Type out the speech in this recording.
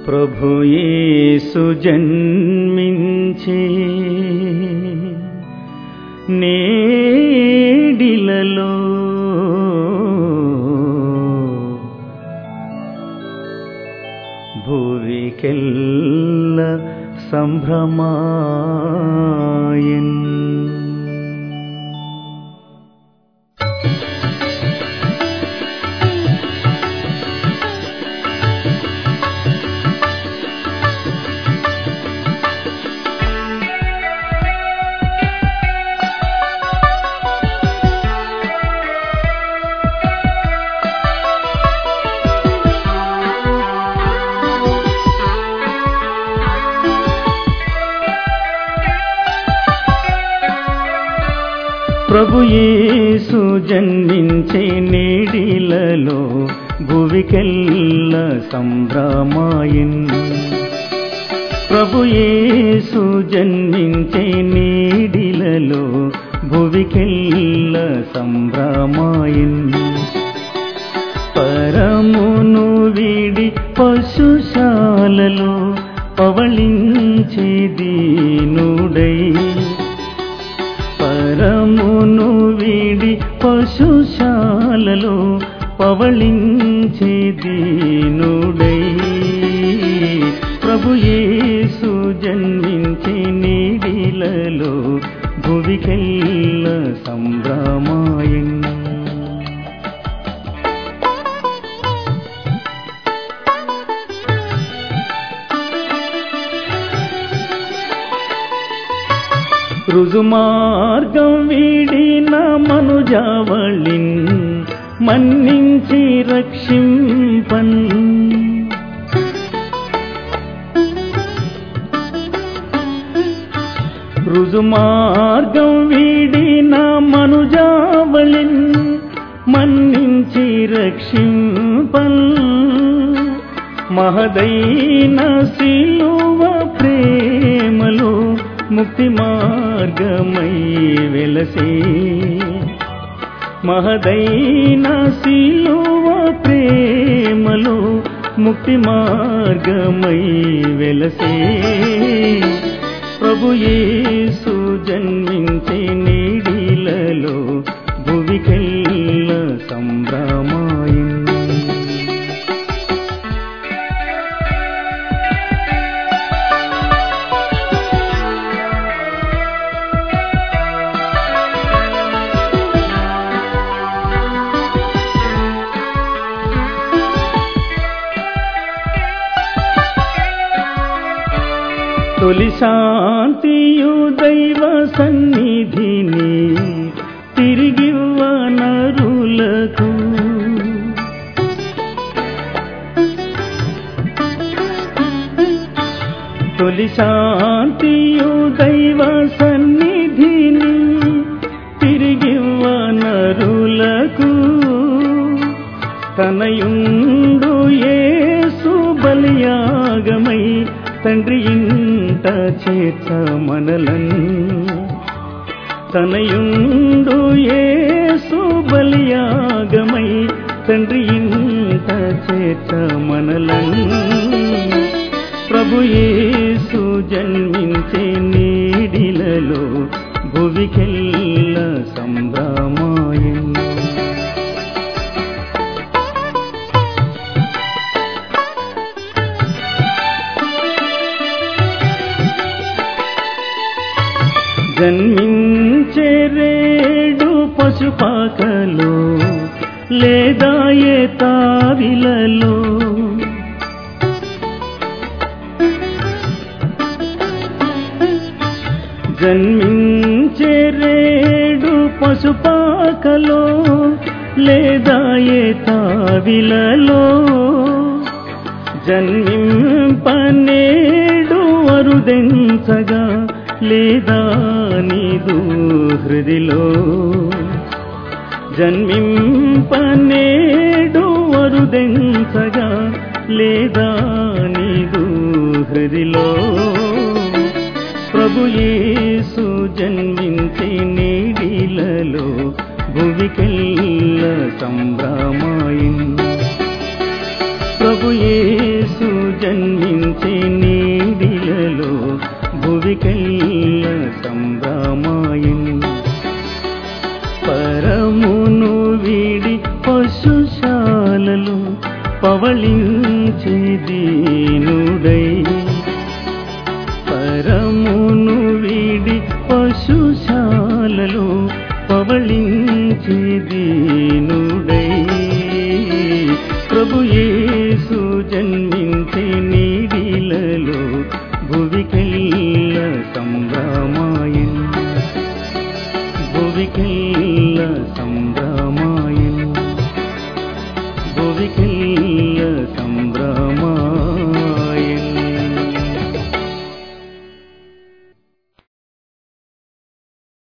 ప్రభు యేసు జన్మించే నేడిలలో భువికెల్ల సంభ్రమాయన్ ప్రభు యేసు జన్మించే నేడిలలో భువికెల్ల సంభ్రమాయన్ ప్రభు యేసు జన్మించే నేడిలలో భువికెల్ల సంభ్రమాయన్ పరమును వీడి పశుశాలలో పవళించే దీనుడై పరమును వీడి పశుశాలలో పవళించే దీనుడై ప్రభు యేసు జన్మించే నీడిలలో భువికెల్ల సంభ్రమాయన్ రుజుమార్గం వీడిన మనుజావళిన్ మన్నించి రక్షింపన్ రుజుమార్గం వీడిన మనుజావళిన్ మన్నించి రక్షింపన్ మహదైన శిలువ ప్రేమలో ముక్తి మార్గమై వెలసే మహదైన శిలువ ప్రేమలో ముక్తి మార్గమై వెలసే ప్రభు యేసు జన్మించే నీడిలలో భువికెల్ల సంభ్రమాయన్ తొలి శాంతియు దైవ సన్నిధిని తిరిగివ్వ నరులకు తొలి శాంతియు దైవ సన్నిధిని తిరిగివ్వ నరులకు తనయుండు యేసు బలియాగమై తండ్రి ఇంట చేర్చ మనలన్ తనయుండు యేసు బలియాగమై తండ్రి ఇంట చేర్చ మనలన్ ప్రభు యేసు జన్మించే నీడిలలో భువికెల్ల సంభ్రమాయన్ జన్మించే రేడు పశుపాకలో లేదా ఏ తావిలలో జన్మించే రేడు పశుపాకలో లేదా ఏ తావిలలో జన్మింపనేడు అరుదెంచగా లేదా నీదు హృదిలో జన్మింపనేడు అరుదెంచగా లేదా నీదు హృదిలో ప్రభు యేసు జన్మించే నీడిలలో భువికెల్ల సంభ్రమాయిన్ ప్రభు యేసు జన్మించే నీడిలలో భువికెల్ల సంభ్రమాయన్ పరమును వీడి పశుశాలలు పవళించి దీనుడై పరమును వీడి పశుశాలలు పవళించి దీనుడై ప్రభు యేసు జన్మించే నీడిలలో భువికెల్ల సంభ్రమాయన్ భువికెల్ల సంభ్రమాయన్